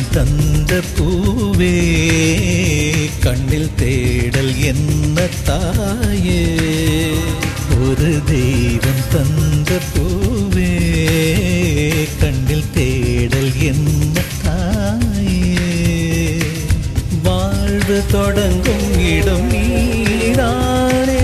தந்த பூவே கண்ணில் தேடல் என்ன தாயே ஒரு தெய்வம் தந்த பூவே கண்ணில் தேடல் என்ன தாயே வாழ்வு தொடங்கும் இடம் நீதானே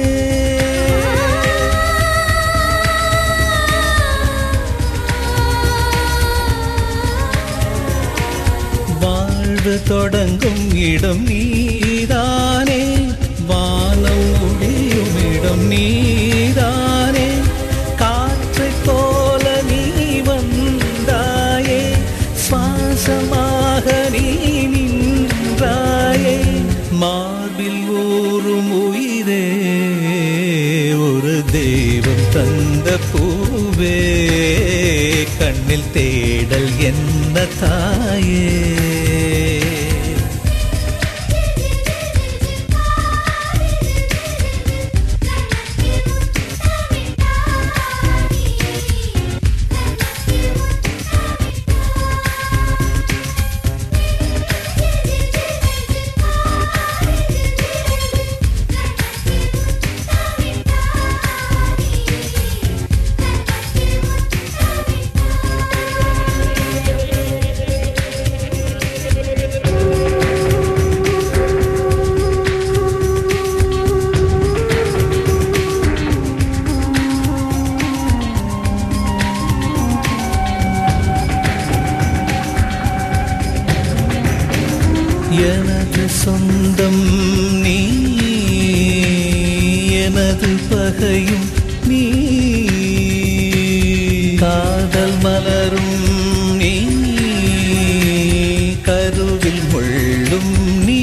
வாழ்வு தொடங்கும் இடம் நீதானே வானம் முடியும் இடம் நீதானே காற்றைப் போல நீ வந்தாயே சுவாசமாக நீ நின்றாயே மார்பில் ஊறும் உயிரே ஒரு தெய்வம் தந்த பூவே கண்ணில் தேடல் என்ன தாயே எனது சொந்தம் நீ எனது பகையும் நீ காதல் மலரும் நீ கருவில் முள்ளும் நீ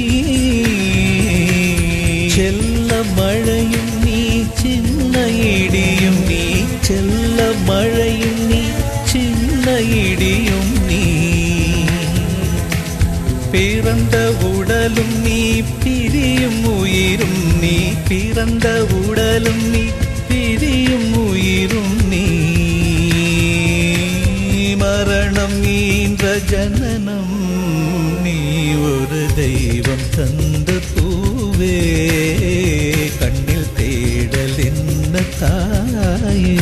செல்ல மழையும் நீ சின்ன இடியும் நீ செல்ல மழையும் நீ சின்ன இடியும் நீ பிறந்த உடலும் நீ பிரியும் உயிரும் நீ பிறந்த உடலும் நீ பிரியும் உயிரும் நீ மரணம் ஈன்ற ஜனனம் நீ ஒரு தெய்வம் தந்த பூவே கண்ணில் தேடல் என்ன தாயே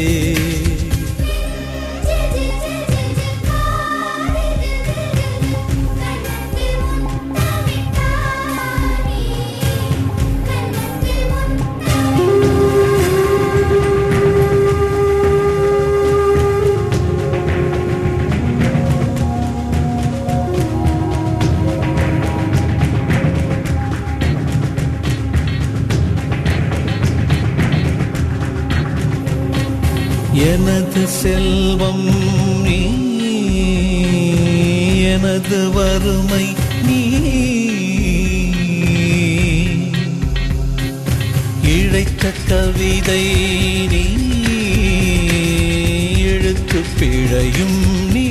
எனது செல்வம் நீ எனது வறுமை நீ இழைத்த கவிதை நீ எழுத்து பிழையும் நீ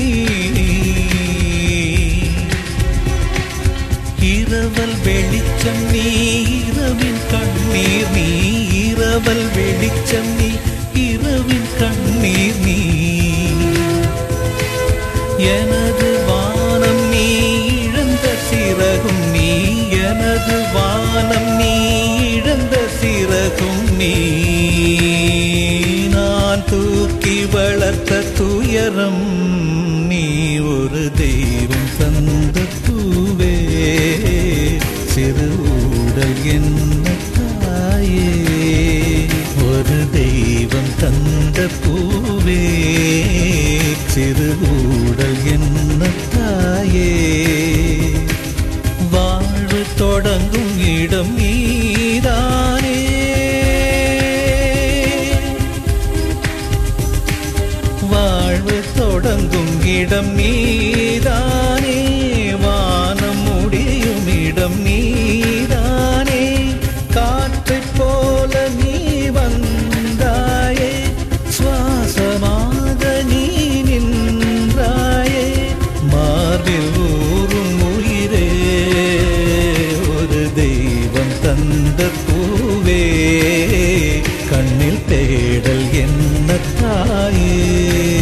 இரவல் வெளிச்சம் நீ இரவின் கண்ணீர் நீ இரவல் வெளிச்சம் நீ இரவின் கண்ணீர் நீ எனது வானம் நீ இழந்த சிறகும் நீ எனது வானம் நீ இழந்த சிறகும் நீ நான் தூக்கி வளர்த்த துயரம் நீ ஒரு தெய்வம் தந்த பூவே சிறு ஊடல் என்ன தாயே ஒரு தெய்வம் தந்த பூவே சிறு ஊடல் என்ன தாயே வாழ்வு தொடங்கும் இடம் நீதானே வாழ்வு தொடங்கும் இடம் நீதானே வானம் முடியும் இடம் நீதானே காற்றைப் போல நீ வந்தாயே சுவாசமாக நீ நின்றாயே மார்பில் ஊறும் உயிரே ஒரு தெய்வம் தந்த பூவே கண்ணில் தேடல் என்ன தாயே